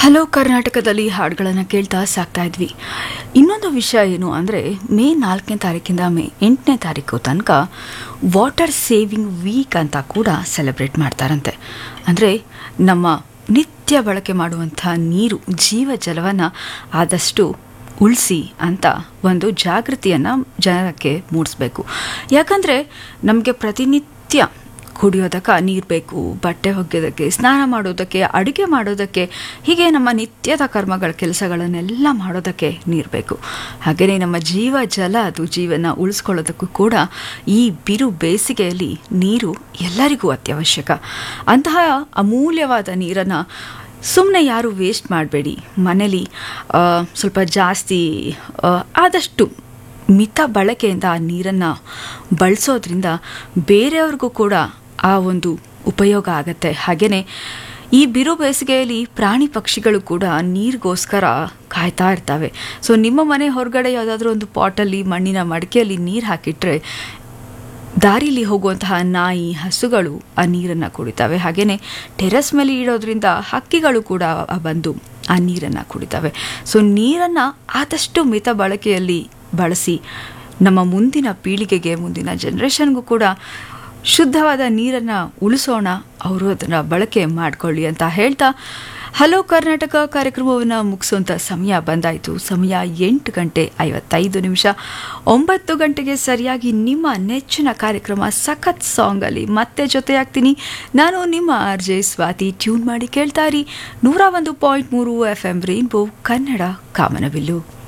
hello ಕರ್ನಾಟಕದಲ್ಲಿ ಹಾಡುಗಳನ್ನು ಕೇಳ್ತಾ ಸಾಕ್ತಾ ಇದ್ವಿ ಇನ್ನೊಂದು ವಿಷಯ ಏನು ಅಂದರೆ ಮೇ ನಾಲ್ಕನೇ ತಾರೀಕಿಂದ ಮೇ ಎಂಟನೇ ತಾರೀಕು ತನಕ ವಾಟರ್ ಸೇವಿಂಗ್ ವೀಕ್ ಅಂತ ಕೂಡ ಸೆಲೆಬ್ರೇಟ್ ಮಾಡ್ತಾರಂತೆ ಅಂದರೆ ನಮ್ಮ ನಿತ್ಯ ಬಳಕೆ ಮಾಡುವಂಥ ನೀರು ಜೀವ ಜಲವನ್ನು ಆದಷ್ಟು ಉಳಿಸಿ ಅಂತ ಒಂದು ಜಾಗೃತಿಯನ್ನು ಜನಕ್ಕೆ ಮೂಡಿಸ್ಬೇಕು ಯಾಕಂದರೆ ನಮಗೆ ಪ್ರತಿನಿತ್ಯ ಕುಡಿಯೋದಕ್ಕೆ ನೀರು ಬೇಕು ಬಟ್ಟೆ ಒಗೆಯೋದಕ್ಕೆ ಸ್ನಾನ ಮಾಡೋದಕ್ಕೆ ಅಡುಗೆ ಮಾಡೋದಕ್ಕೆ ಹೀಗೆ ನಮ್ಮ ನಿತ್ಯದ ಕರ್ಮಗಳ ಕೆಲಸಗಳನ್ನೆಲ್ಲ ಮಾಡೋದಕ್ಕೆ ನೀರು ಬೇಕು ಹಾಗೆಯೇ ನಮ್ಮ ಜೀವ ಜಲ ಅದು ಜೀವನ ಉಳಿಸ್ಕೊಳ್ಳೋದಕ್ಕೂ ಕೂಡ ಈ ಬಿರು ಬೇಸಿಗೆಯಲ್ಲಿ ನೀರು ಎಲ್ಲರಿಗೂ ಅತ್ಯವಶ್ಯಕ ಅಂತಹ ಅಮೂಲ್ಯವಾದ ನೀರನ್ನು ಸುಮ್ಮನೆ ಯಾರು ವೇಸ್ಟ್ ಮಾಡಬೇಡಿ ಮನೇಲಿ ಆ, ಸ್ವಲ್ಪ ಜಾಸ್ತಿ ಆ, ಆದಷ್ಟು ಮಿತ ಬಳಕೆಯಿಂದ ಆ ನೀರನ್ನು ಬಳಸೋದ್ರಿಂದ ಬೇರೆಯವ್ರಿಗೂ ಕೂಡ ಆ ಒಂದು ಉಪಯೋಗ ಆಗತ್ತೆ ಹಾಗೆಯೇ ಈ ಬಿರು ಬೇಸಿಗೆಯಲ್ಲಿ ಪ್ರಾಣಿ ಪಕ್ಷಿಗಳು ಕೂಡ ನೀರಿಗೋಸ್ಕರ ಕಾಯ್ತಾ ಇರ್ತವೆ ಸೊ ನಿಮ್ಮ ಮನೆ ಹೊರಗಡೆ ಯಾವುದಾದ್ರೂ ಒಂದು ಪಾಟಲ್ಲಿ ಮಣ್ಣಿನ ಮಡಿಕೆಯಲ್ಲಿ ನೀರು ಹಾಕಿಟ್ರೆ ದಾರಿಲಿ ಹೋಗುವಂತಹ ನಾಯಿ ಹಸುಗಳು ಆ ನೀರನ್ನು ಕುಡಿತವೆ ಹಾಗೆಯೇ ಟೆರೆಸ್ ಮೇಲೆ ಇಡೋದ್ರಿಂದ ಹಕ್ಕಿಗಳು ಕೂಡ ಬಂದು ಆ ನೀರನ್ನು ಕುಡಿತವೆ ಸೊ ನೀರನ್ನು ಆದಷ್ಟು ಮಿತ ಬಳಕೆಯಲ್ಲಿ ಬಳಸಿ ನಮ್ಮ ಮುಂದಿನ ಪೀಳಿಗೆಗೆ ಮುಂದಿನ ಜನ್ರೇಷನ್ಗೂ ಕೂಡ ಶುದ್ಧವಾದ ನೀರನ್ನು ಉಳಿಸೋಣ ಅವರು ಅದನ್ನು ಬಳಕೆ ಮಾಡಿಕೊಳ್ಳಿ ಅಂತ ಹೇಳ್ತಾ ಹಲೋ ಕರ್ನಾಟಕ ಕಾರ್ಯಕ್ರಮವನ್ನು ಮುಗಿಸುವಂಥ ಸಮಯ ಬಂದಾಯಿತು ಸಮಯ ಎಂಟು ಗಂಟೆ ಐವತ್ತೈದು ನಿಮಿಷ ಒಂಬತ್ತು ಗಂಟೆಗೆ ಸರಿಯಾಗಿ ನಿಮ್ಮ ನೆಚ್ಚಿನ ಕಾರ್ಯಕ್ರಮ ಸಖತ್ ಸಾಂಗಲ್ಲಿ ಮತ್ತೆ ಜೊತೆಯಾಗ್ತೀನಿ ನಾನು ನಿಮ್ಮ ಆರ್ ಜೆ ಸ್ವಾತಿ ಟ್ಯೂನ್ ಮಾಡಿ ಕೇಳ್ತಾ ಇರಿ ನೂರ ಒಂದು ಪಾಯಿಂಟ್ ಮೂರು ಎಫ್ ಎಂ ರೈನ್ಬೋ ಕನ್ನಡ ಕಾಮನಬಿಲ್ಲು